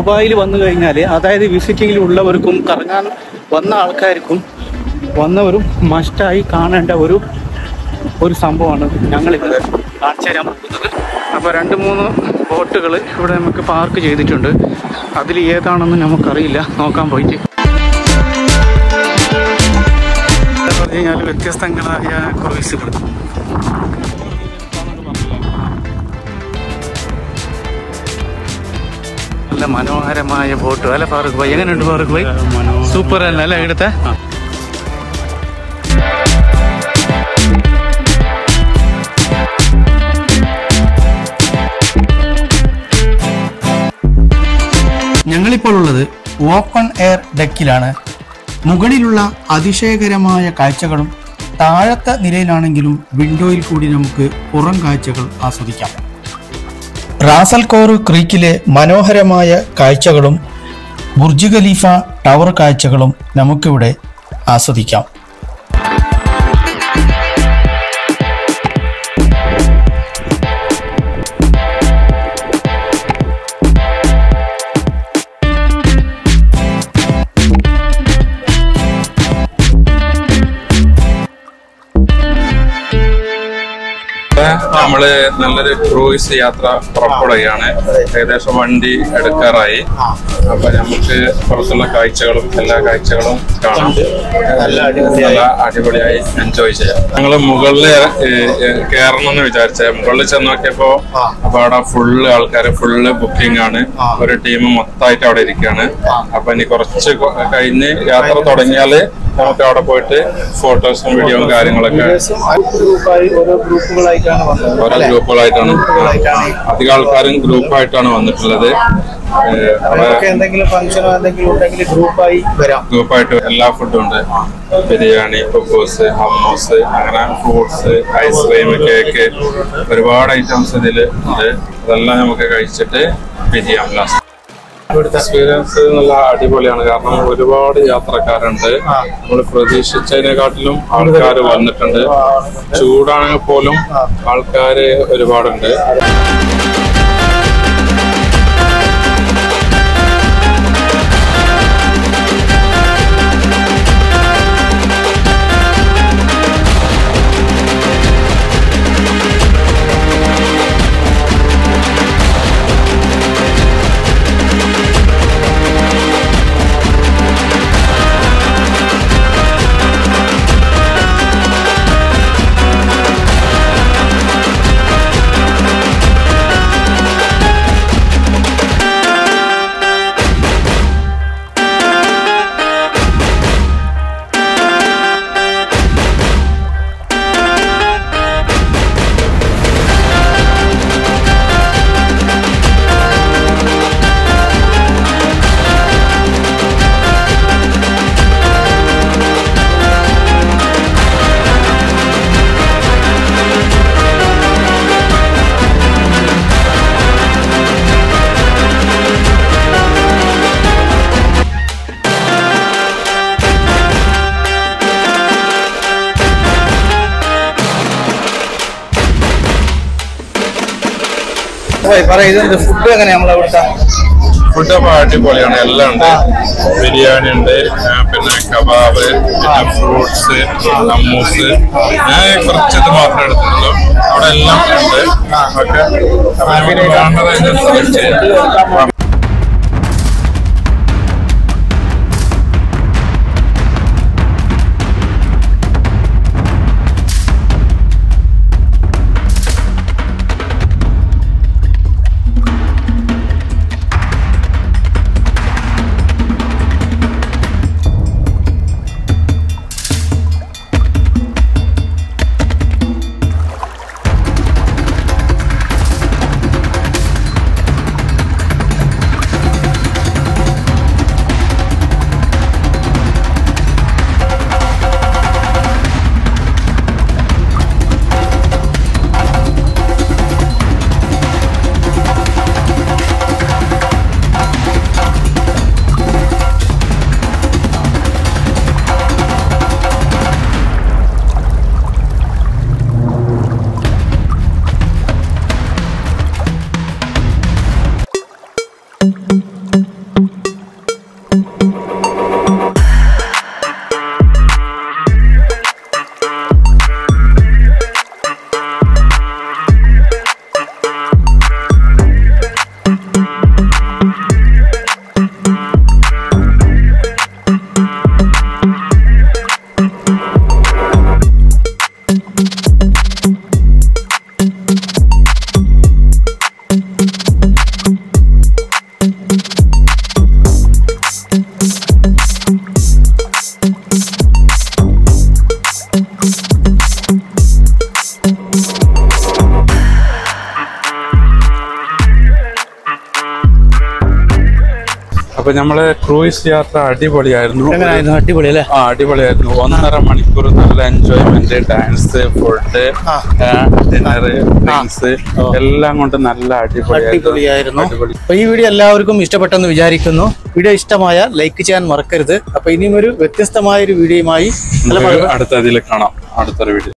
ദുബായിൽ വന്നു കഴിഞ്ഞാൽ അതായത് വിസിറ്റിങ്ങിൽ ഉള്ളവർക്കും കറങ്ങാൻ വന്ന ആൾക്കാർക്കും വന്നവരും മസ്റ്റായി കാണേണ്ട ഒരു ഒരു സംഭവമാണ് ഞങ്ങളിവിടെ കാണിച്ചു തരാൻ പോകുന്നത് അപ്പോൾ രണ്ട് മൂന്ന് ബോട്ടുകൾ ഇവിടെ നമുക്ക് പാർക്ക് ചെയ്തിട്ടുണ്ട് അതിൽ ഏതാണെന്ന് നമുക്കറിയില്ല നോക്കാൻ പോയിട്ട് പറഞ്ഞു കഴിഞ്ഞാൽ വ്യത്യസ്തങ്ങളായ ക്രൂയിസുകൾ നല്ല മനോഹരമായ ബോട്ട് അല്ല ഫാറൂഖ് ഭായി എങ്ങനെയുണ്ട് ഫാറൂഖ് ഭായി സൂപ്പർ അല്ല അല്ലേ ഇവിടുത്തെ ഞങ്ങളിപ്പോൾ ഉള്ളത് ഓപ്പൺ എയർ ഡെക്കിലാണ് മുകളിലുള്ള അതിശയകരമായ കാഴ്ചകളും താഴത്തെ നിലയിലാണെങ്കിലും വിൻഡോയിൽ കൂടി നമുക്ക് പുറം കാഴ്ചകൾ ആസ്വദിക്കാം റാസൽകോർ ക്രീക്കിലെ മനോഹരമായ കാഴ്ചകളും ബുർജ് ഖലീഫ ടവർ കാഴ്ചകളും നമുക്കിവിടെ ആസ്വദിക്കാം നമ്മള് നല്ലൊരു ക്രൂയിസ് യാത്ര പുറപ്പെടുകയാണ് ഏകദേശം വണ്ടി എടുക്കാറായി അപ്പൊ നമുക്ക് പുറത്തുള്ള കാഴ്ചകളും എല്ലാ കാഴ്ചകളും കാണാം നല്ല അടിപൊളിയായി എൻജോയ് ചെയ്യാം ഞങ്ങള് മുകളില് കയറണം എന്ന് വിചാരിച്ചത് മുകളിൽ ചെന്ന് നോക്കിയപ്പോ അപ്പൊ അവിടെ ഫുള്ള് ആൾക്കാര് ഫുള്ള് ബുക്കിംഗ് ആണ് ഒരു ടീം മൊത്തമായിട്ട് അവിടെ ഇരിക്കുകയാണ് അപ്പൊ ഇനി കുറച്ച് കൊ- കഴിഞ്ഞ് യാത്ര തുടങ്ങിയാല് നമുക്ക് അവിടെ പോയിട്ട് ഫോട്ടോസും വീഡിയോയും കാര്യങ്ങളൊക്കെ ഗ്രൂപ്പായി ഓരോ ഗ്രൂപ്പുകളായിട്ടാണ് വന്നത് ഓരോ ഗ്രൂപ്പുകളായിട്ടാണ് അധികം ആൾക്കാരും ഗ്രൂപ്പായിട്ടാണ് വന്നിട്ടുള്ളത് ഏഹ് അവിടെ അവർക്ക് എന്തെങ്കിലും ഫംഗ്ഷനോ എന്തെങ്കിലും ഉണ്ടെങ്കിൽ ഗ്രൂപ്പായി വരാം ഗ്രൂപ്പായിട്ട് എല്ലാ ഫുഡും ഉണ്ട് ബിരിയാണി കുബൂസ് ഹമ്മൂസ് അങ്ങനെ ഫ്രൂട്ട്സ് ഐസ്ക്രീം കേക്ക് ഒരുപാട് ഐറ്റംസ് ഇതിൽ ഉണ്ട് അതെല്ലാം നമുക്ക് കഴിച്ചിട്ട് പിരിയാം ലാസ്റ്റ് എക്സ്പീരിയൻസ് നല്ല അടിപൊളിയാണ് കാരണം ഒരുപാട് യാത്രക്കാരുണ്ട് നമ്മൾ പ്രതീക്ഷിച്ചതിനെക്കാട്ടിലും ആൾക്കാർ വന്നിട്ടുണ്ട് ചൂടാണെങ്കിൽ പോലും ആൾക്കാർ ഒരുപാടുണ്ട് പറയുന്നത് ഫുഡ് എങ്ങനെ നമ്മളവിടുത്തെ ഫുഡ് അപ്പോൾ അടിപൊളിയാണ് എല്ലാം ഉണ്ട് ബിരിയാണി ഉണ്ട് ആ, പിന്നെ കബാബ് പിന്നെ ഫ്രൂട്ട്സ് ഹമ്മൂസ് ഞാൻ കുറച്ചത് മാത്രമേ എടുത്തിട്ടുള്ളൂ അവിടെ എല്ലാം ഉണ്ട് ഓക്കെ അപ്പൊ നമുക്ക് വേണ്ടതനുസരിച്ച് അപ്പൊ നമ്മളെ ക്രൂയിസ് യാത്ര അടിപൊളിയായിരുന്നു എങ്ങനെയായിരുന്നു അടിപൊളി അല്ലേ ആ അടിപൊളിയായിരുന്നു ഒന്നര മണിക്കൂർ നല്ല എൻജോയ്മെന്റ് ഡാൻസ് ഫുഡ് ആ. ഡിന്നർ ഡ്രിങ്ക്സ് എല്ലാം കൊണ്ട് നല്ല അടിപൊളിയായിരുന്നു അടിപൊളിയായിരുന്നു അടിപൊളി അപ്പൊ ഈ വീഡിയോ എല്ലാവർക്കും ഇഷ്ടപ്പെട്ടെന്ന് വിചാരിക്കുന്നു വീഡിയോ ഇഷ്ടമായ ലൈക്ക് ചെയ്യാൻ മറക്കരുത് അപ്പൊ ഇനിയും ഒരു വ്യത്യസ്തമായ ഒരു വീഡിയോയുമായി നമുക്ക് അടുത്ത ഇതിൽ കാണാം അടുത്തൊരു വീഡിയോ